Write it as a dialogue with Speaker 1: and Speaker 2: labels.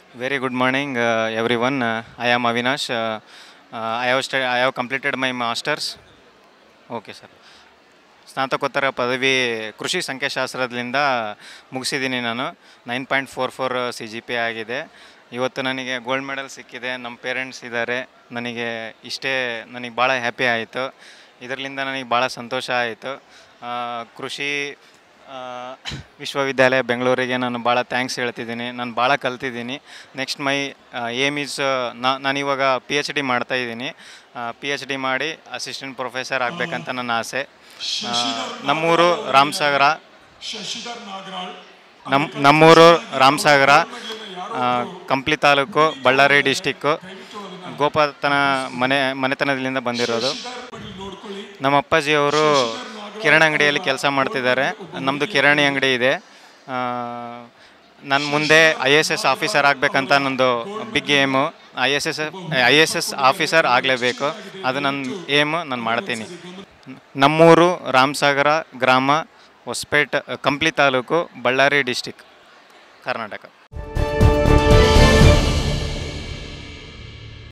Speaker 1: Very good morning, uh, everyone. Uh, I am Avinash. Uh, uh, I have stu- I have completed my masters. Okay sir ಸ್ನಾತಕೋತ್ತರ ಪದವಿ ಕೃಷಿ ಸಂಖ್ಯಾಶಾಸ್ತ್ರದಿಂದ ಮುಗಿಸಿದ್ದೀನಿ ನಾನು nine point four four C G P ಆಗಿದೆ ಇವತ್ತು ನನಗೆ gold medal ಸಿಕ್ಕಿದೆ ನಮ್ಮ ಪೇರೆಂಟ್ಸ್ ಇದ್ದಾರೆ ನನಗೆ ಇಷ್ಟೇ ನನಗೆ ಭಾಳ ಹ್ಯಾಪಿ ಆಯಿತು ಇದರಿಂದ ನನಗೆ ಭಾಳ ಸಂತೋಷ ಆಯಿತು ಆ, ಕೃಷಿ ಆ, ವಿಶ್ವವಿದ್ಯಾಲಯ ಬೆಂಗಳೂರಿಗೆ ನಾನು ಭಾಳ ಥ್ಯಾಂಕ್ಸ್ ಹೇಳ್ತಿದ್ದೀನಿ ನಾನು ಭಾಳ ಕಲ್ತಿದ್ದೀನಿ ನೆಕ್ಸ್ಟ್ ಮೈ ಏಮ್ ಈಸ್ ನಾನಿವಾಗ ಪಿ ಎಚ್ ಡಿ ಮಾಡ್ತಾಯಿದ್ದೀನಿ ಪಿ ಎಚ್ ಡಿ ಮಾಡಿ ಅಸಿಸ್ಟೆಂಟ್ ಪ್ರೊಫೆಸರ್ ಆಗಬೇಕಂತ ನನ್ನ ಆಸೆ ಆ, ನಮ್ಮೂರು ರಾಮಸಾಗರ
Speaker 2: ಶಶಿಧರ್ ನಾಗರಾಳ್
Speaker 1: ನಮ್ಮ ನಮ್ಮೂರು ರಾಮಸಾಗರ ಆ, ಕಂಪ್ಲಿ ತಾಲೂಕು ಬಳ್ಳಾರಿ ಡಿಸ್ಟಿಕ್ಕು ಗೋಪಾತನ ಮನೆ ಮನೆತನದಿಂದ ಬಂದಿರೋದು
Speaker 2: ನೋಡ್ಕೊಳ್ಳಿ
Speaker 1: ನಮ್ಮ ಅಪ್ಪಾಜಿಯವರು ಕಿರಾಣಿ ಅಂಗಡಿಯಲ್ಲಿ ಕೆಲಸ ಮಾಡ್ತಿದ್ದಾರೆ ನಮ್ಮದು ಕಿರಾಣಿ ಅಂಗಡಿ ಇದೆ ನಾನು ಮುಂದೆ ಐ ಎಸ್ ಎಸ್ ಆಫೀಸರ್ ಆಗಬೇಕಂತ ನಂದು big aim I S S I S S officer ಆಗಲೇಬೇಕು ಅದು ನನ್ನ ಏಮು ನಾನು ಮಾಡ್ತೀನಿ ನಮ್ಮೂರು ರಾಮಸಾಗರ ಗ್ರಾಮ ಹೊಸಪೇಟೆ ಕಂಪ್ಲಿ ತಾಲೂಕು ಬಳ್ಳಾರಿ ಡಿಸ್ಟಿಕ್ ಕರ್ನಾಟಕ